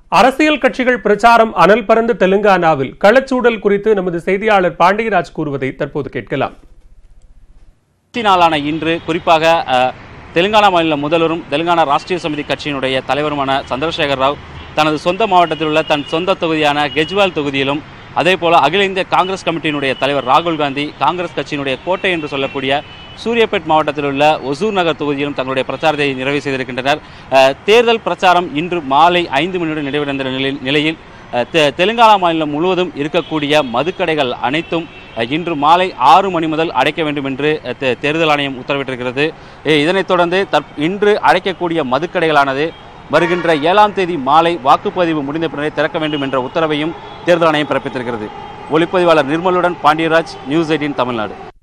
அரசியல் கட்சிகள் பிரச்சாரம் அனல் பறந்த தெலுங்கானாவில் களச்சூழல் குறித்து நமது செய்தியாளர் பாண்டியராஜ் கூறுவதை தற்போது கேட்கலாம் இருபத்தி நாளான இன்று குறிப்பாக அஹ், தெலுங்கானா மாநில முதல்வரும் தெலுங்கானா ராஷ்டிரிய சமிதி கட்சியினுடைய தலைவருமான சந்திரசேகர் ராவ் தனது சொந்த மாவட்டத்தில் உள்ள தன் சொந்த தொகுதியான கெஜ்வால் தொகுதியிலும் அதே போல அகில இந்திய காங்கிரஸ் கமிட்டியினுடைய தலைவர் ராகுல் காந்தி காங்கிரஸ் கட்சியினுடைய கோட்டை என்று சொல்லக்கூடிய சூரியப்பேட் மாவட்டத்தில் உள்ள ஒசூர் நகர் தொகுதியிலும் தங்களுடைய பிரச்சாரத்தை நிறைவு செய்திருக்கின்றனர் அஹ், தேர்தல் பிரச்சாரம் இன்று மாலை ஐந்து மணியுடன் நிறைவடைந்த நிலையில் நிலையில் அஹ், தெ- தெலுங்கானா மாநிலம் முழுவதும் இருக்கக்கூடிய மதுக்கடைகள் அனைத்தும் அஹ், இன்று மாலை ஆறு மணி முதல் அடைக்க வேண்டும் என்று அஹ், தே- தேர்தல் ஆணையம் உத்தரவிட்டிருக்கிறது எ- இதனைத் தொடர்ந்து தற் இன்று அடைக்கக்கூடிய மதுக்கடைகளானது வருகின்ற ஏழாம் தேதி மாலை வாக்குப்பதிவு முடிந்த பின்னரே திறக்க வேண்டும் என்ற உத்தரவையும் தேர்தல் ஆணையம் பிறப்பித்திருக்கிறது ஒளிப்பதிவாளர் நிர்மலுடன் பாண்டியராஜ் நியூஸ் எயிட்டின் தமிழ்நாடு